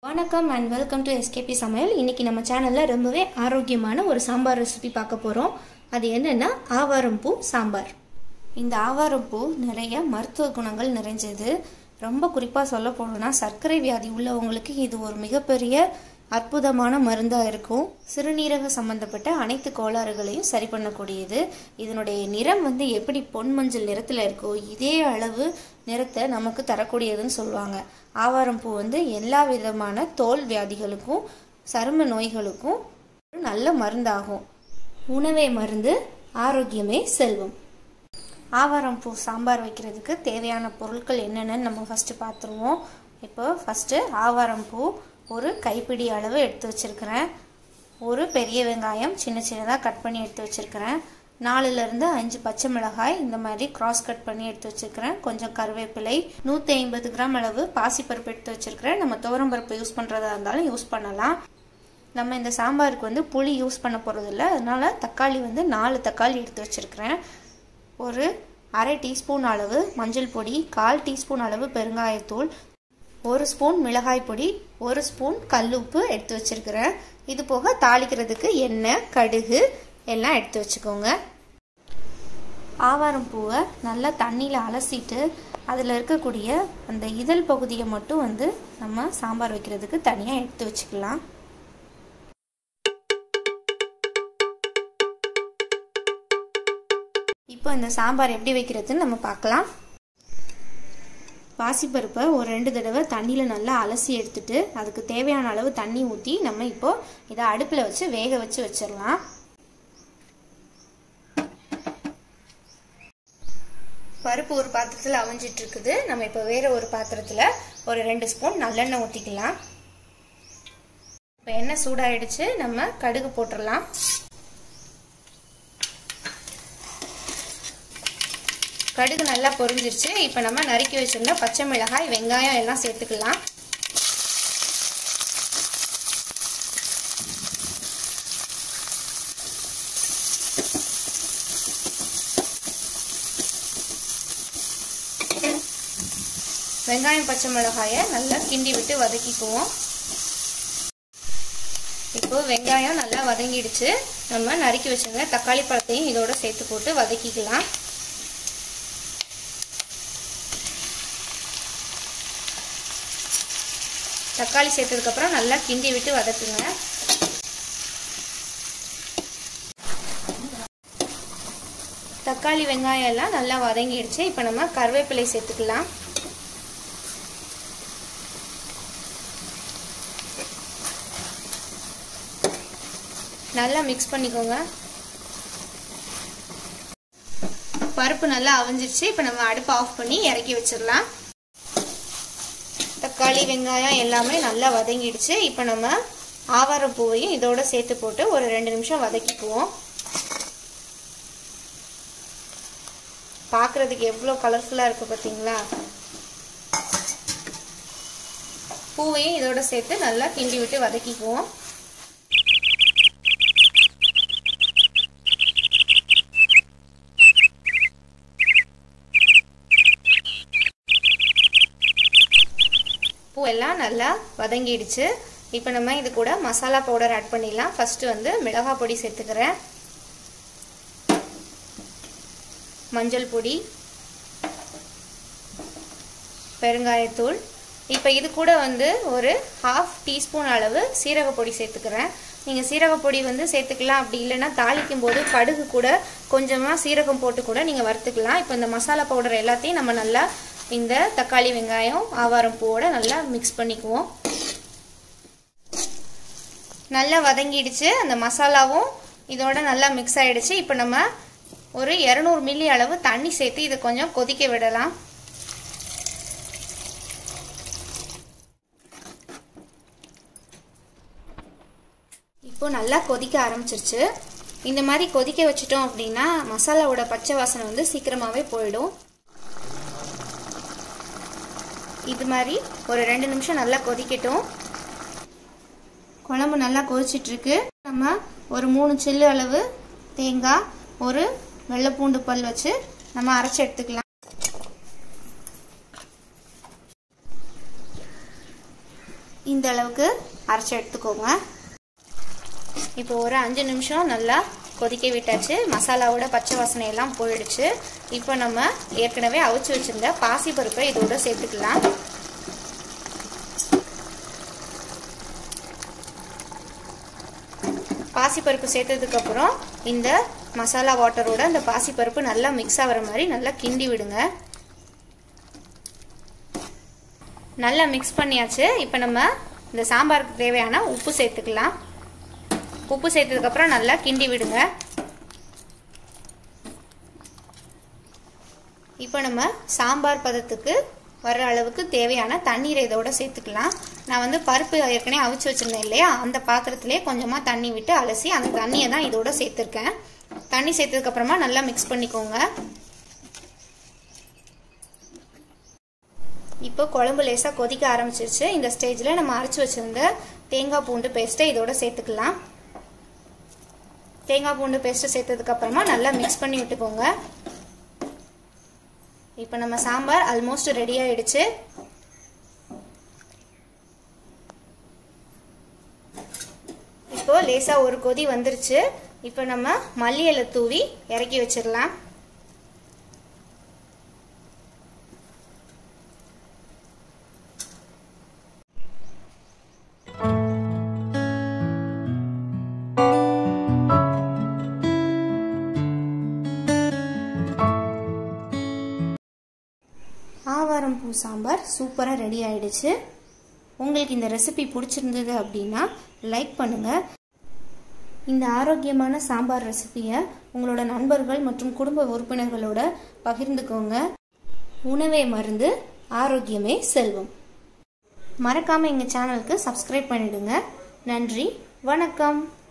வணக்கம் and welcome to SKB சமையல் இன்னைக்கு நம்ம சேனலில் ரொம்பவே ஆரோக்கியமான ஒரு சாம்பார் ரெசிபி பார்க்க போகிறோம் அது என்னென்னா ஆவாரம்பூ சாம்பார் இந்த ஆவாரம்பூ நிறைய மருத்துவ குணங்கள் நிறைஞ்சது ரொம்ப குறிப்பாக சொல்ல போனோம்னா சர்க்கரை வியாதி உள்ளவங்களுக்கு இது ஒரு மிகப்பெரிய அற்புதமான மருந்தாக இருக்கும் சிறுநீரக சம்பந்தப்பட்ட அனைத்து கோளாறுகளையும் சரி பண்ணக்கூடியது இதனுடைய நிறம் வந்து எப்படி பொன் மஞ்சள் நிறத்தில் இருக்கோ இதே அளவு நிறத்தை நமக்கு தரக்கூடியதுன்னு சொல்லுவாங்க ஆவாரம்பூ வந்து எல்லா விதமான தோல் வியாதிகளுக்கும் சரும நோய்களுக்கும் ஒரு நல்ல மருந்தாகும் உணவே மருந்து ஆரோக்கியமே செல்வம் ஆவாரம்பூ சாம்பார் வைக்கிறதுக்கு தேவையான பொருட்கள் என்னென்னு நம்ம ஃபஸ்ட்டு பார்த்துருவோம் இப்போ ஃபஸ்ட்டு ஆவாரம்பூ ஒரு கைப்பிடி அளவு எடுத்து வச்சுருக்கிறேன் ஒரு பெரிய வெங்காயம் சின்ன சின்னதாக கட் பண்ணி எடுத்து வச்சுருக்கிறேன் நாலுலேருந்து அஞ்சு பச்சை மிளகாய் இந்த மாதிரி கிராஸ் கட் பண்ணி எடுத்து வச்சுருக்கிறேன் கொஞ்சம் கருவேப்பிலை நூற்றி ஐம்பது கிராம் அளவு பாசிப்பருப்பு எடுத்து வச்சுருக்கிறேன் நம்ம துவரம்பருப்பு யூஸ் பண்ணுறதா இருந்தாலும் யூஸ் பண்ணலாம் நம்ம இந்த சாம்பாருக்கு வந்து புளி யூஸ் பண்ண போகிறதில்ல அதனால் தக்காளி வந்து நாலு தக்காளி எடுத்து வச்சுருக்கிறேன் ஒரு அரை டீஸ்பூன் அளவு மஞ்சள் பொடி கால் டீஸ்பூன் அளவு பெருங்காயத்தூள் ஒரு ஸ்பூன் மிளகாய் பொடி ஒரு ஸ்பூன் கல்லுப்பு எடுத்து வச்சிருக்கிறேன் இது போக தாளிக்கிறதுக்கு எண்ணெய் கடுகு எல்லாம் எடுத்து வச்சுக்கோங்க ஆவாரம் பூவை நல்லா தண்ணியில் அலசிட்டு அதில் இருக்கக்கூடிய அந்த இதழ் பகுதியை மட்டும் வந்து நம்ம சாம்பார் வைக்கிறதுக்கு தனியாக எடுத்து வச்சுக்கலாம் இப்போ இந்த சாம்பார் எப்படி வைக்கிறதுன்னு நம்ம பார்க்கலாம் பாசிப்பருப்பை ஒரு ரெண்டு தடவை தண்ணியில் நல்லா அலசி எடுத்துட்டு அதுக்கு தேவையான அளவு தண்ணி ஊற்றி நம்ம இப்போ இதை அடுப்பில் வச்சு வேக வச்சு வச்சிடலாம் பருப்பு ஒரு பாத்திரத்தில் அவிஞ்சிட்டு இருக்குது நம்ம இப்போ வேற ஒரு பாத்திரத்தில் ஒரு ரெண்டு ஸ்பூன் நல்லெண்ணெய் ஊற்றிக்கலாம் இப்போ எண்ணெய் சூடாயிடுச்சு நம்ம கடுகு போட்டுடலாம் கடுகு நல்லா பொரிஞ்சிருச்சு இப்போ நம்ம நறுக்கி வச்சிருந்த பச்சை மிளகாய் வெங்காயம் எல்லாம் சேர்த்துக்கலாம் வெங்காயம் பச்சை மிளகாயை நல்லா கிண்டி விட்டு வதக்கிக்குவோம் இப்போ வெங்காயம் நல்லா வதங்கிடுச்சு நம்ம நறுக்கி வச்சிருந்த தக்காளி பழத்தையும் இதோட சேர்த்து போட்டு வதக்கிக்கலாம் தக்காளி சேர்த்ததுக்கப்புறம் நல்லா கிண்டி விட்டு வதக்குங்க தக்காளி வெங்காயம் எல்லாம் நல்லா வதங்கிடுச்சு இப்போ நம்ம கருவேப்பிலை சேர்த்துக்கலாம் நல்லா மிக்ஸ் பண்ணிக்கோங்க பருப்பு நல்லா அவிஞ்சிருச்சு இப்போ நம்ம அடுப்பு ஆஃப் பண்ணி இறக்கி வச்சிடலாம் தக்காளி வெங்காயம் எல்லாமே நல்லா வதங்கிடுச்சு இப்போ நம்ம ஆவாரம் பூவையும் இதோட சேர்த்து போட்டு ஒரு ரெண்டு நிமிஷம் வதக்கிக்குவோம் பார்க்குறதுக்கு எவ்வளோ கலர்ஃபுல்லாக இருக்குது பார்த்தீங்களா பூவையும் இதோட சேர்த்து நல்லா கிண்டி விட்டு வதக்கிக்குவோம் பூவெல்லாம் நல்லா வதங்கிடுச்சு இப்போ நம்ம இது கூட மசாலா பவுடர் ஆட் பண்ணிடலாம் ஃபஸ்ட்டு வந்து மிளகாய் பொடி சேர்த்துக்கிறேன் மஞ்சள் பொடி பெருங்காயத்தூள் இப்போ இது கூட வந்து ஒரு ஹாஃப் டீஸ்பூன் அளவு சீரக பொடி சேர்த்துக்கிறேன் நீங்கள் சீரக பொடி வந்து சேர்த்துக்கலாம் அப்படி இல்லைன்னா தாளிக்கும் போது கடுகு கூட கொஞ்சமாக சீரகம் போட்டு கூட நீங்கள் வறுத்துக்கலாம் இப்போ இந்த மசாலா பவுடர் எல்லாத்தையும் நம்ம நல்லா இந்த தக்காளி வெங்காயம் ஆவாரம் பூவோட நல்லா மிக்ஸ் பண்ணிக்குவோம் நல்லா வதங்கிடுச்சு அந்த மசாலாவும் இதோட நல்லா மிக்ஸ் ஆயிடுச்சு இப்போ நம்ம ஒரு இரநூறு மில்லி அளவு தண்ணி சேர்த்து இதை கொஞ்சம் கொதிக்க விடலாம் இப்போ நல்லா கொதிக்க ஆரம்பிச்சிருச்சு இந்த மாதிரி கொதிக்க வச்சிட்டோம் அப்படின்னா மசாலாவோட பச்சை வாசனை வந்து சீக்கிரமாகவே போயிடும் இது மாதிரி ஒரு ரெண்டு நிமிஷம் நல்லா கொதிக்கட்டும் குழம்பு நல்லா கொதிச்சிட்ருக்கு நம்ம ஒரு மூணு சில்லு அளவு தேங்காய் ஒரு வெள்ளைப்பூண்டு பல் வச்சு நம்ம அரைச்சி எடுத்துக்கலாம் இந்த அளவுக்கு அரைச்சி எடுத்துக்கோங்க இப்போ ஒரு அஞ்சு நிமிஷம் நல்லா கொதிக்க விட்டாச்சு மசாலாவோட பச்சை வாசனை எல்லாம் போயிடுச்சு இப்போ நம்ம ஏற்கனவே அவிச்சு வச்சிருந்த பாசிப்பருப்பை இதோட சேர்த்துக்கலாம் பாசிப்பருப்பு சேர்த்ததுக்கப்புறம் இந்த மசாலா வாட்டரோட அந்த பாசிப்பருப்பு நல்லா மிக்ஸ் ஆகிற மாதிரி நல்லா கிண்டி விடுங்க நல்லா மிக்ஸ் பண்ணியாச்சு இப்போ நம்ம இந்த சாம்பாருக்கு தேவையான உப்பு சேர்த்துக்கலாம் உப்பு சேர்த்ததுக்கப்புறம் நல்லா கிண்டி விடுங்க இப்போ நம்ம சாம்பார் பதத்துக்கு வர அளவுக்கு தேவையான தண்ணீரை இதோட சேர்த்துக்கலாம் நான் வந்து பருப்பு ஏற்கனவே அவிச்சு வச்சுருந்தேன் இல்லையா அந்த பாத்திரத்திலே கொஞ்சமாக தண்ணி விட்டு அலசி அந்த தண்ணியை தான் இதோட சேர்த்துருக்கேன் தண்ணி சேர்த்ததுக்கப்புறமா நல்லா மிக்ஸ் பண்ணிக்கோங்க இப்போ குழம்பு லேசாக கொதிக்க ஆரம்பிச்சிருச்சு இந்த ஸ்டேஜில் நம்ம அரைச்சி வச்சுருந்த தேங்காய் பூண்டு பேஸ்ட்டை இதோட சேர்த்துக்கலாம் தேங்காய் பூண்டு பேஸ்ட்டு சேர்த்ததுக்கப்புறமா நல்லா மிக்ஸ் பண்ணி விட்டுக்கோங்க இப்போ நம்ம சாம்பார் ஆல்மோஸ்ட் ரெடி ஆயிடுச்சு இப்போ லேசாக ஒரு கொதி வந்துருச்சு இப்போ நம்ம மல்லி இலை தூவி இறக்கி வச்சிடலாம் ஆவாரம் பூ சாம்பார் சூப்பராக ரெடி ஆயிடுச்சு உங்களுக்கு இந்த ரெசிபி பிடிச்சிருந்தது அப்படின்னா லைக் பண்ணுங்கள் இந்த ஆரோக்கியமான சாம்பார் ரெசிபியை உங்களோட நண்பர்கள் மற்றும் குடும்ப உறுப்பினர்களோட பகிர்ந்துக்கோங்க உணவே மருந்து ஆரோக்கியமே செல்வம் மறக்காமல் எங்கள் சேனலுக்கு சப்ஸ்கிரைப் பண்ணிடுங்க நன்றி வணக்கம்